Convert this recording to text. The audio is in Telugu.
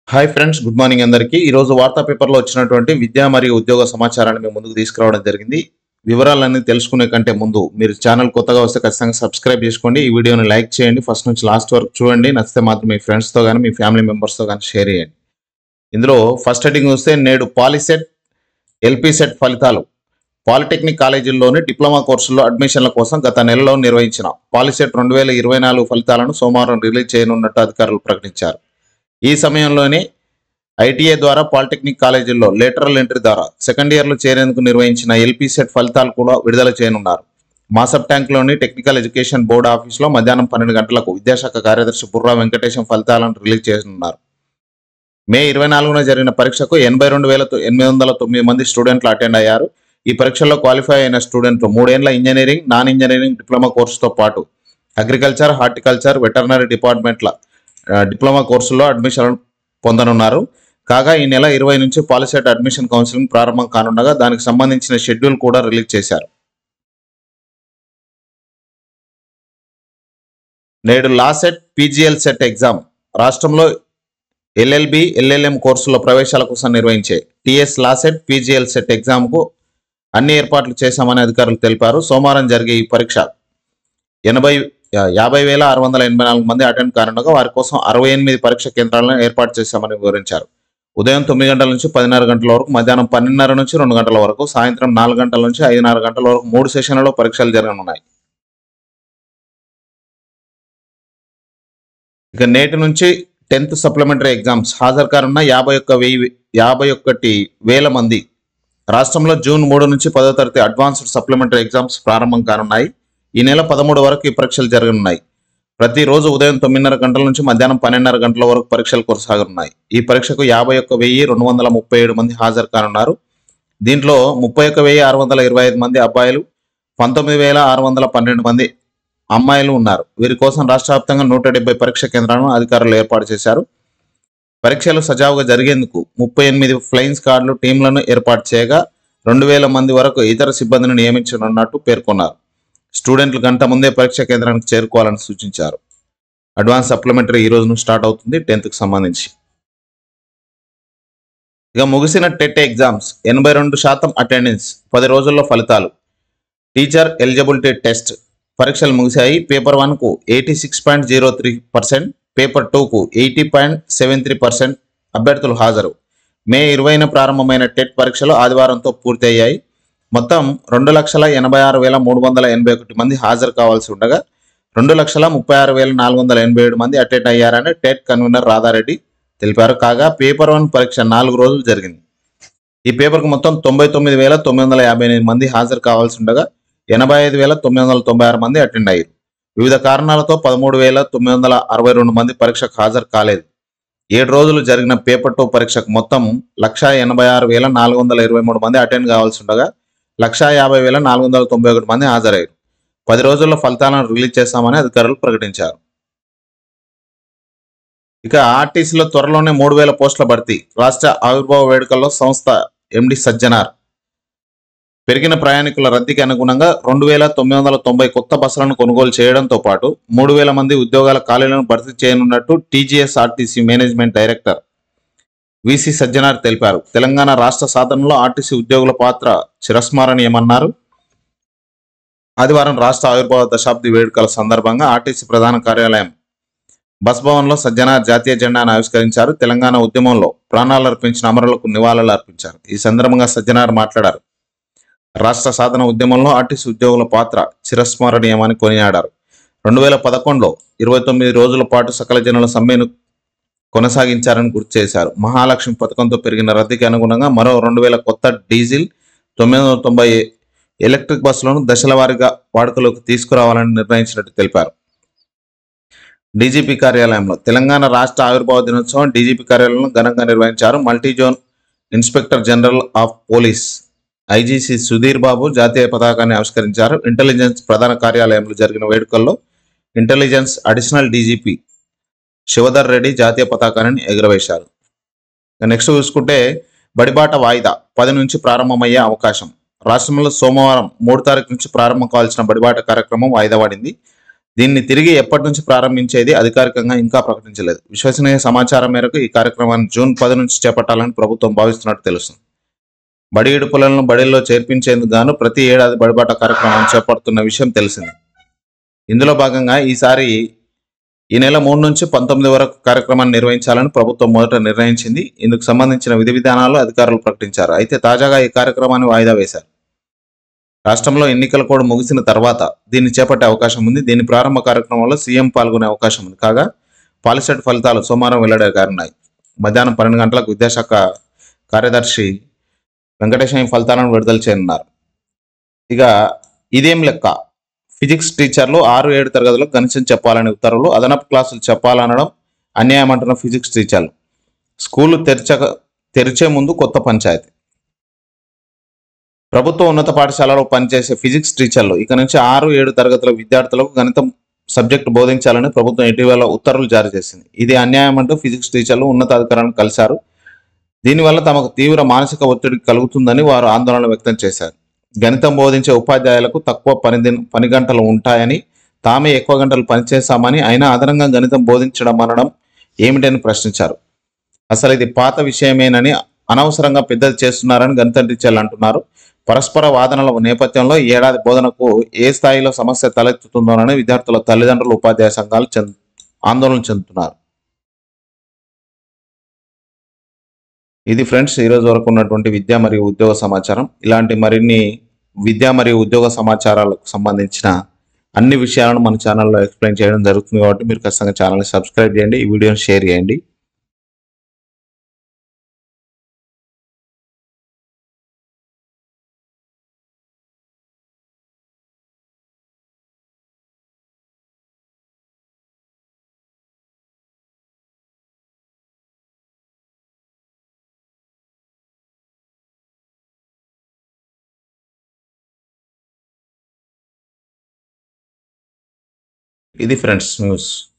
హాయ్ ఫ్రెండ్స్ గుడ్ మార్నింగ్ అందరికీ ఈ రోజు వార్తా పేపర్లో వచ్చినటువంటి విద్యా మరియు ఉద్యోగ సమాచారాన్ని మేము ముందుకు తీసుకురావడం జరిగింది వివరాలన్నీ తెలుసుకునే కంటే ముందు మీరు ఛానల్ కొత్తగా వస్తే ఖచ్చితంగా సబ్స్క్రైబ్ చేసుకోండి ఈ వీడియోని లైక్ చేయండి ఫస్ట్ నుంచి లాస్ట్ వరకు చూడండి నచ్చితే మాత్రం మీ ఫ్రెండ్స్తో కానీ మీ ఫ్యామిలీ మెంబర్స్తో కానీ షేర్ చేయండి ఇందులో ఫస్ట్ హెడ్డింగ్ చూస్తే నేడు పాలిసెట్ ఎల్పీ సెట్ ఫలితాలు పాలిటెక్నిక్ కాలేజీల్లోని డిప్లొమా కోర్సుల్లో అడ్మిషన్ల కోసం గత నెలలో నిర్వహించిన పాలిసెట్ రెండు వేల ఇరవై నాలుగు ఫలితాలను సోమవారం రిలీజ్ చేయనున్నట్టు అధికారులు ప్రకటించారు ఈ సమయంలోనే ఐటీఐ ద్వారా పాలిటెక్నిక్ కాలేజీల్లో లేటరల్ ఎంట్రీ ద్వారా సెకండ్ ఇయర్లో చేరేందుకు నిర్వహించిన ఎల్పీ సెట్ ఫలితాలు కూడా విడుదల చేయనున్నారు మాసప్ ట్యాంక్లోని టెక్నికల్ ఎడ్యుకేషన్ బోర్డు ఆఫీస్లో మధ్యాహ్నం పన్నెండు గంటలకు విద్యాశాఖ కార్యదర్శి బుర్రా వెంకటేశం ఫలితాలను రిలీజ్ చేయనున్నారు మే ఇరవై నాలుగున జరిగిన పరీక్షకు ఎనభై రెండు వేల ఎనిమిది వందల తొమ్మిది మంది స్టూడెంట్లు అటెండ్ అయ్యారు ఈ పరీక్షల్లో క్వాలిఫై అయిన స్టూడెంట్లు మూడేళ్ల ఇంజనీరింగ్ నాన్ ఇంజనీరింగ్ డిప్లొమా కోర్సుతో పాటు అగ్రికల్చర్ హార్టికల్చర్ వెటర్నరీ డిపార్ట్మెంట్ల ఆ, డిప్లొమా కోర్సుల్లో అడ్మిషన్ పొందనున్నారు కాగా ఈ నెల ఇరవై నుంచి పాలిసెట్ అడ్మిషన్ కౌన్సిలింగ్ ప్రారంభం కానుండగా దానికి సంబంధించిన షెడ్యూల్ కూడా రిలీజ్ చేశారు నేడు LAWCET PGLCET exam రాష్ట్రంలో ఎల్ఎల్బి ఎల్ఎల్ఎం కోర్సులో ప్రవేశాల కోసం నిర్వహించే TS LAWCET PGLCET ఎగ్జామ్కు అన్ని ఏర్పాట్లు చేశామని అధికారులు తెలిపారు సోమవారం జరిగే ఈ పరీక్ష ఎనభై యా- యాభై వేల ఆరు వందల ఎనభై నాలుగు మంది అటెండ్ కానుండగా వారి కోసం అరవై ఎనిమిది పరీక్ష కేంద్రాలను ఏర్పాటు చేశామని వివరించారు ఉదయం తొమ్మిది గంటల నుంచి పదిన్నర గంటల వరకు మధ్యాహ్నం పన్నెండున్నర నుంచి రెండు గంటల వరకు సాయంత్రం నాలుగు గంటల నుంచి ఐదున్నర గంటల వరకు మూడు సెషన్లలో పరీక్షలు జరగనున్నాయి ఇక నేటి నుంచి టెన్త్ సప్లిమెంటరీ ఎగ్జామ్స్ హాజరు కానున్న యాభై ఒక్క వెయ్యి యాభై ఒక్కటి వేల మంది రాష్ట్రంలో జూన్ మూడు నుంచి పదో తరగతి అడ్వాన్స్డ్ సప్లిమెంటరీ ఎగ్జామ్స్ ప్రారంభం కానున్నాయి ఈ నెల పదమూడు వరకు ఈ పరీక్షలు జరగనున్నాయి ప్రతిరోజు ఉదయం తొమ్మిదిన్నర గంటల నుంచి మధ్యాహ్నం పన్నెండున్నర గంటల వరకు పరీక్షలు కొనసాగనున్నాయి ఈ పరీక్షకు యాభై ఒక్క వెయ్యి రెండు వందల ముప్పై ఏడు మంది హాజరు కానున్నారు దీంట్లో ముప్పై ఒక్క వెయ్యి ఆరు వందల ఇరవై ఐదు మంది అబ్బాయిలు పంతొమ్మిది వేల ఆరు వందల పన్నెండు మంది అమ్మాయిలు ఉన్నారు వీరి కోసం రాష్ట్ర వ్యాప్తంగా నూట డెబ్బై పరీక్ష కేంద్రాలను అధికారులు ఏర్పాటు చేశారు పరీక్షలు సజావుగా జరిగేందుకు ముప్పై ఎనిమిది ఫ్లయింగ్ స్క్వాడ్లు టీంలను ఏర్పాటు చేయగా రెండు వేల మంది వరకు ఇతర సిబ్బందిని నియమించనున్నట్టు పేర్కొన్నారు స్టూడెంట్లు గంట ముందే పరీక్ష కేంద్రానికి చేరుకోవాలని సూచించారు అడ్వాన్స్ సప్లిమెంటరీ ఈ రోజు నుంచి స్టార్ట్ అవుతుంది టెన్త్కి సంబంధించి ఇక ముగిసిన టెట్ ఎగ్జామ్స్ ఎనభై రెండు శాతం అటెండెన్స్ పది రోజుల్లో ఫలితాలు టీచర్ ఎలిజిబిలిటీ టెస్ట్ పరీక్షలు ముగిశాయి పేపర్ వన్కు eighty six point zero three percent paper టూకు eighty point seven three percent అభ్యర్థులు హాజరు మే ఇరవైన ప్రారంభమైన టెట్ పరీక్షలు ఆదివారంతో పూర్తి అయ్యాయి మొత్తం రెండు లక్షల ఎనభై ఆరు వేల మూడు వందల ఎనభై ఒకటి మంది హాజరు కావాల్సి ఉండగా రెండు లక్షల ముప్పై ఆరు వేల నాలుగు వందల ఎనభై ఏడు మంది అటెండ్ అయ్యారని టెట్ కన్వీనర్ రాధారెడ్డి తెలిపారు కాగా పేపర్ వన్ పరీక్ష నాలుగు రోజులు జరిగింది ఈ పేపర్కు మొత్తం తొంభై తొమ్మిది వేల తొమ్మిది వందల యాభై ఎనిమిది మంది హాజరు కావాల్సి ఉండగా ఎనభై ఐదు వేల తొమ్మిది వందల తొంభై ఆరు మంది అటెండ్ అయ్యారు వివిధ కారణాలతో పదమూడు వేల తొమ్మిది వందల అరవై రెండు మంది పరీక్షకు హాజరు కాలేదు ఏడు రోజులు జరిగిన పేపర్ టూ పరీక్షకు మొత్తం లక్షా ఎనభై ఆరు వేల నాలుగు వందల ఇరవై మూడు మంది అటెండ్ కావాల్సి ఉండగా లక్షా యాభై వేల నాలుగు వందల తొంభై ఒకటి మంది హాజరయ్యారు పది రోజుల్లో ఫలితాలను రిలీజ్ చేస్తామని అధికారులు ప్రకటించారు ఇక ఆర్టీసీలో త్వరలోనే మూడు వేల పోస్టుల భర్తీ రాష్ట్ర ఆవిర్భావ వేడుకల్లో సంస్థ ఎండి సజ్జనార్ పెరిగిన ప్రయాణికుల రద్దీకి అనుగుణంగా రెండు వేల తొమ్మిది వందల తొంభై కొత్త బస్సులను కొనుగోలు చేయడంతో పాటు మూడు వేల మంది ఉద్యోగాల ఖాళీలను భర్తీ చేయనున్నట్టు TGS RTC management director VC Sajjanar తెలిపారు తెలంగాణ రాష్ట్ర సాధనలో ఆర్టీసీ ఉద్యోగుల పాత్ర చిరస్మరణీయమన్నారు ఆదివారం రాష్ట్ర ఆవిర్భావ దశాబ్ది వేడుకల సందర్భంగా ఆర్టీసీ ప్రధాన కార్యాలయం బస్ భవన్లో సజ్జనార్ జాతీయ జెండాను ఆవిష్కరించారు తెలంగాణ ఉద్యమంలో ప్రాణాలు అర్పించిన అమరులకు నివాళులు అర్పించారు ఈ సందర్భంగా సజ్జనార్ మాట్లాడారు రాష్ట్ర సాధన ఉద్యమంలో ఆర్టీసీ ఉద్యోగుల పాత్ర చిరస్మరణీయమని కొనియాడారు రెండు వేల పదకొండులో ఇరవై తొమ్మిది రోజుల పాటు సకల జనుల సమ్మెను కొనసాగించారని గుర్తు చేశారు మహాలక్ష్మి పథకంతో పెరిగిన రద్దీకి అనుగుణంగా మరో రెండు వేల కొత్త డీజిల్ తొమ్మిది వందల తొంభై ఎలక్ట్రిక్ బస్సులను దశల వారీగా వాడుకలోకి తీసుకురావాలని నిర్ణయించినట్టు తెలిపారు డీజీపీ కార్యాలయంలో తెలంగాణ రాష్ట్ర ఆవిర్భావ దినోత్సవం డీజీపీ కార్యాలయంలో ఘనంగా నిర్వహించారు multi zone inspector general of police IGC Sudhir Babu జాతీయ పతాకాన్ని ఆవిష్కరించారు ఇంటెలిజెన్స్ ప్రధాన కార్యాలయంలో జరిగిన వేడుకల్లో intelligence additional DGP Shivadhar Reddy జాతీయ పతాకాన్ని ఎగురవేశారు నెక్స్ట్ చూసుకుంటే బడిబాట వాయిదా పది నుంచి ప్రారంభమయ్యే అవకాశం రాష్ట్రంలో సోమవారం మూడు తారీఖు నుంచి ప్రారంభం కావాల్సిన బడిబాట కార్యక్రమం వాయిదా పడింది దీన్ని తిరిగి ఎప్పటి నుంచి ప్రారంభించేది అధికారికంగా ఇంకా ప్రకటించలేదు విశ్వసనీయ సమాచారం మేరకు ఈ కార్యక్రమాన్ని జూన్ పది నుంచి చేపట్టాలని ప్రభుత్వం భావిస్తున్నట్టు తెలుస్తుంది బడి ఇడుపులను బడిల్లో చేర్పించేందుకు గాను ప్రతి ఏడాది బడిబాట కార్యక్రమాన్ని చేపడుతున్న విషయం తెలిసింది ఇందులో భాగంగా ఈసారి ఈ నెల మూడు నుంచి పంతొమ్మిది వరకు కార్యక్రమాన్ని నిర్వహించాలని ప్రభుత్వం మొదట నిర్ణయించింది ఇందుకు సంబంధించిన విధి విధానాలు అధికారులు ప్రకటించారు అయితే తాజాగా ఈ కార్యక్రమాన్ని వాయిదా వేశారు రాష్ట్రంలో ఎన్నికల కోడ్ ముగిసిన తర్వాత దీన్ని చేపట్టే అవకాశం ఉంది దీని ప్రారంభ కార్యక్రమంలో సీఎం పాల్గొనే అవకాశం ఉంది కాగా పాలిసెట్ ఫలితాలు సోమవారం వెల్లడే కానున్నాయి మధ్యాహ్నం పన్నెండు గంటలకు విద్యాశాఖ కార్యదర్శి వెంకటేశం ఈ ఫలితాలను విడుదల చేయనున్నారు ఇక ఇదేం లెక్క ఫిజిక్స్ టీచర్లు ఆరు ఏడు తరగతులకు గణితం చెప్పాలనే ఉత్తర్వులు అదనపు క్లాసులు చెప్పాలనడం అన్యాయం అంటున్న ఫిజిక్స్ టీచర్లు స్కూలు తెరచక తెరిచే ముందు కొత్త పంచాయతీ ప్రభుత్వ ఉన్నత పాఠశాలలో పనిచేసే ఫిజిక్స్ టీచర్లు ఇక నుంచి ఆరు ఏడు తరగతుల విద్యార్థులకు గణితం సబ్జెక్టు బోధించాలని ప్రభుత్వం ఇటీవల ఉత్తర్వులు జారీ చేసింది ఇది అన్యాయం అంటూ ఫిజిక్స్ టీచర్లు ఉన్నతాధికారులను కలిశారు దీనివల్ల తమకు తీవ్ర మానసిక ఒత్తిడి కలుగుతుందని వారు ఆందోళన వ్యక్తం చేశారు గణితం బోధించే ఉపాధ్యాయులకు తక్కువ పని దిన పని గంటలు ఉంటాయని తామే ఎక్కువ గంటలు పనిచేశామని అయినా అదనంగా గణితం బోధించడం అనడం ఏమిటని ప్రశ్నించారు అసలు ఇది పాత విషయమేనని అనవసరంగా పెద్దది చేస్తున్నారని గణిత టీచర్లు అంటున్నారు పరస్పర వాదనల నేపథ్యంలో ఈ ఏడాది బోధనకు ఏ స్థాయిలో సమస్య తలెత్తుతుందోనని విద్యార్థుల తల్లిదండ్రులు ఉపాధ్యాయ సంఘాలు చెంద ఆందోళన చెందుతున్నారు ఇది ఫ్రెండ్స్ ఈ రోజు వరకు ఉన్నటువంటి విద్య మరియు ఉద్యోగ సమాచారం ఇలాంటి మరిన్ని విద్య మరియు ఉద్యోగ సమాచారాలకు సంబంధించిన అన్ని విషయాలను మన ఛానల్లో ఎక్స్ప్లెయిన్ చేయడం జరుగుతుంది కాబట్టి మీరు ఖచ్చితంగా ఛానల్ని సబ్స్క్రైబ్ చేయండి ఈ వీడియోని షేర్ చేయండి ఇది ఫ్రెండ్స్ న్యూస్